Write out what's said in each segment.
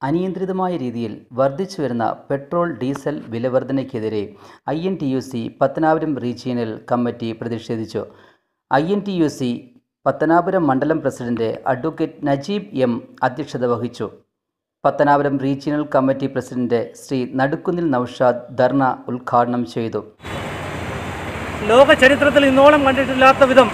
അനിയന്ത്രിതമായ രീതിയിൽ വർദ്ധിച്ചു വരുന്ന പെട്രോൾ ഡീസൽ വിലവർധനയ്ക്കെതിരെ I N T U C Pathanapuram regional committee പ്രതിഷേധിച്ചു I N T U C Pathanapuram മണ്ഡലം പ്രസിഡന്റ് അഡ്വക്കേറ്റ് നജീബ് എം അധ്യക്ഷത വഹിച്ചു Pathanapuram regional committee president Shri Nadukkunnil Noushad dharna ഉദ്ഘാടനം ചെയ്തു ലോക ചരിത്രത്തിൽ ഇന്നോളം കണ്ടിട്ടില്ലാത്ത വിധം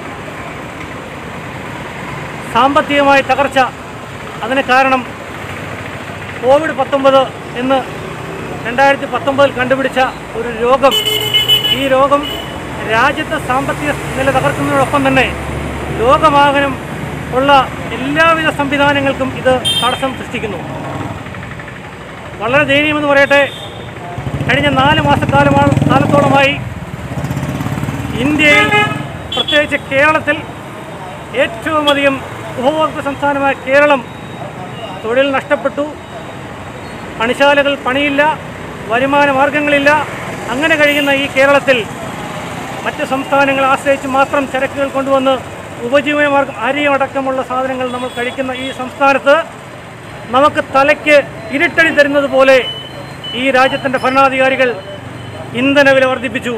സാമ്പത്തികമായ തകർച്ച അതിന് കാരണം കോവിഡ് പത്തൊമ്പത് എന്ന് രണ്ടായിരത്തി പത്തൊമ്പതിൽ കണ്ടുപിടിച്ച ഒരു രോഗം ഈ രോഗം രാജ്യത്തെ സാമ്പത്തിക നില തകർക്കുന്നതിനോടൊപ്പം തന്നെ ലോകമാകനം ഉള്ള എല്ലാവിധ സംവിധാനങ്ങൾക്കും ഇത് തടസ്സം സൃഷ്ടിക്കുന്നു വളരെ ദയനീയമെന്ന് പറയട്ടെ കഴിഞ്ഞ നാല് മാസക്കാലമാണ് കാലത്തോളമായി ഇന്ത്യയിൽ പ്രത്യേകിച്ച് കേരളത്തിൽ ഏറ്റവും അധികം ഉപഭോക്തൃ സംസ്ഥാനമായ കേരളം തൊഴിൽ നഷ്ടപ്പെട്ടു പണിശാലകൾ പണിയില്ല വരുമാന മാർഗങ്ങളില്ല അങ്ങനെ കഴിയുന്ന ഈ കേരളത്തിൽ മറ്റ് സംസ്ഥാനങ്ങളെ ആശ്രയിച്ച് മാത്രം ചരക്കുകൾ കൊണ്ടുവന്ന് ഉപജീവന മാർഗം അരിയടക്കമുള്ള സാധനങ്ങൾ നമ്മൾ കഴിക്കുന്ന ഈ സംസ്ഥാനത്ത് നമുക്ക് തലയ്ക്ക് ഇരുട്ടടി തരുന്നത് പോലെ ഈ രാജ്യത്തിൻ്റെ ഭരണാധികാരികൾ ഇന്ധന വില വർദ്ധിപ്പിച്ചു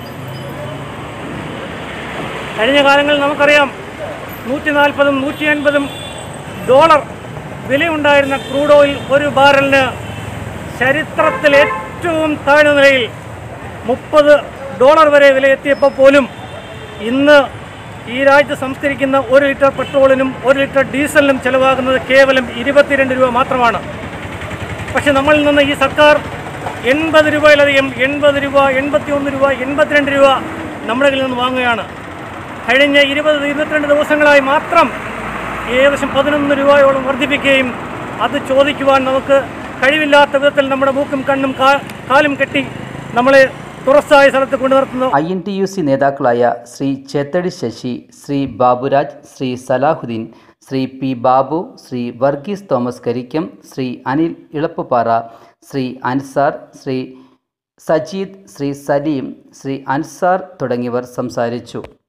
കഴിഞ്ഞ കാലങ്ങളിൽ നമുക്കറിയാം നൂറ്റി നാൽപ്പതും നൂറ്റി അൻപതും ഡോളർ വിലയുണ്ടായിരുന്ന ക്രൂഡ് ഓയിൽ ഒരു ബാരലിന് ചരിത്രത്തിൽ ഏറ്റവും താഴ്ന്ന നിലയിൽ മുപ്പത് ഡോളർ വരെ വിലയെത്തിയപ്പോൾ പോലും ഇന്ന് ഈ രാജ്യത്ത് സംസ്കരിക്കുന്ന ഒരു ലിറ്റർ പെട്രോളിനും ഒരു ലിറ്റർ ഡീസലിനും ചിലവാകുന്നത് കേവലം ഇരുപത്തിരണ്ട് രൂപ മാത്രമാണ് പക്ഷെ നമ്മളിൽ നിന്ന് ഈ സർക്കാർ എൺപത് രൂപയിലധികം എൺപത് രൂപ എൺപത്തി ഒന്ന് രൂപ എൺപത്തിരണ്ട് രൂപ നമ്മുടെ കയ്യിൽ നിന്ന് വാങ്ങുകയാണ് കഴിഞ്ഞ ഇരുപത് ഇരുപത്തിരണ്ട് ദിവസങ്ങളായി മാത്രം ഏകദേശം പതിനൊന്ന് രൂപയോളം വർദ്ധിപ്പിക്കുകയും അത് ചോദിക്കുവാൻ നമുക്ക് കഴിവില്ലാത്ത വിധത്തിൽ നമ്മുടെ മൂക്കും കണ്ണും കാ- കാലും കെട്ടി നമ്മളെ തുറസ്സായ സ്ഥലത്ത് കൊണ്ടു നിർത്തുന്നു I N T U C നേതാക്കളായ ശ്രീ ചേത്തടി ശശി ശ്രീ ബാബുരാജ് ശ്രീ സലാഹുദ്ദീൻ ശ്രീ പി ബാബു ശ്രീ വർഗീസ് തോമസ് കരിക്കം ശ്രീ അനിൽ ഇളപ്പുപാറ ശ്രീ അൻസാർ ശ്രീ സജീദ് ശ്രീ സലീം ശ്രീ അൻസാർ തുടങ്ങിയവർ സംസാരിച്ചു